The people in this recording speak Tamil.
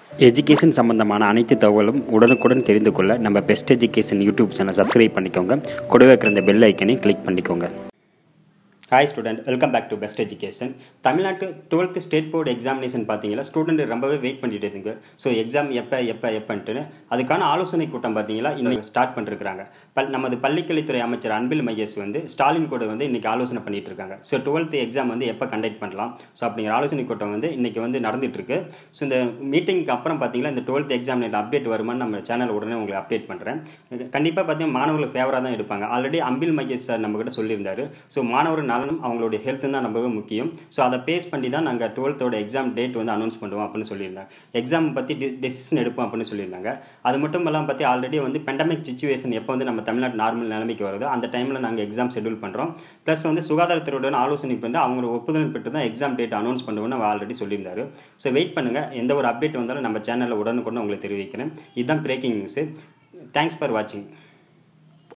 எஜுகேஷன் சம்பந்தமான அனைத்து தகவலும் உடனுக்குடன் தெரிந்து கொள்ள நம்ம best education YouTube channel subscribe பண்ணிக்கோங்க கூடவே இருக்கிற இந்த பெல் ஐக்கனை கிளிக் பண்ணிக்கோங்க hi student welcome back to best education தமிழ்நாட்டு டுவெல்த் ஸ்டேட் போர்டு எக்ஸாமினேஷன் பார்த்தீங்கன்னா ஸ்டூடெண்ட் ரொம்பவே வெயிட் பண்ணிட்டு இருந்துங்க ஸோ எக்ஸாம் எப்போ எப்போ எப்பன்ட்டு அதுக்கான ஆலோசனை கூட்டம் பார்த்தீங்களா இன்னைக்கு ஸ்டார்ட் பண்ணிருக்காங்க பல் நமது பள்ளிக்கல்வித்துறை அமைச்சர் அன்பில் மகேஷ் வந்து ஸ்டாலின் கூட வந்து இன்னைக்கு ஆலோசனை பண்ணிட்டு இருக்காங்க ஸோ டுவெல்த் எக்ஸாம் வந்து எப்போ கண்டக்ட் பண்ணலாம் ஸோ அப்படிங்கிற ஆலோசனை கூட்டம் வந்து இன்னைக்கு வந்து நடந்துட்டு இருக்கு ஸோ இந்த மீட்டிங்க்கு அப்புறம் பார்த்தீங்கன்னா இந்த டுவெல்த் எக்ஸாம் அப்டேட் வருமான்னு நம்ம சேனல் உடனே உங்களுக்கு அப்டேட் பண்ணுறேன் கண்டிப்பாக பார்த்தீங்கன்னா மாணவர்களுக்கு ஃபேவராக தான் எடுப்பாங்க ஆல்ரெடி அம்பில் மகேஷ் சார் நம்ம கிட்ட சொல்லியிருந்தாரு ஸோ மாணவர் நலனும் அவங்களுடைய ஹெல்த் தான் ரொம்பவே முக்கியம் ஸோ அதை பேஸ் பண்ணி தான் நாங்கள் டுவெல்த்தோட எக்ஸாம் டேட் வந்து அனௌன்ஸ் பண்ணுவோம் அப்படின்னு சொல்லியிருந்தாங்க எக்ஸாம் பற்றி டெசிஷன் எடுப்போம் அப்படின்னு சொல்லியிருந்தாங்க அது மட்டும் இல்லாமல் பற்றி ஆல்ரெடி வந்து பெண்டமிக் சுச்சுவேஷன் எப்போ வந்து நம்ம தமிழ்நாடு நார்மல் நிலைமைக்கு வருதோ அந்த டைமில் நாங்கள் எக்ஸாம் ஷெட்யூல் பண்ணுறோம் ப்ளஸ் வந்து சுகாதாரத்துறையுடன் ஆலோசனை பண்ணி அவங்களோட ஒப்புதல் பெற்று தான் எக்ஸாம் டேட் அனௌன்ஸ் பண்ணுவோம்னு அவர் ஆல்ரெடி சொல்லியிருந்தாரு ஸோ வெயிட் பண்ணுங்கள் எந்த ஒரு அப்டேட் வந்தாலும் நம்ம சேனலில் உடனுக்குடன் உங்களுக்கு தெரிவிக்கிறேன் இதுதான் பிரேக்கிங் நியூஸு தேங்க்ஸ் ஃபார் வாட்சிங்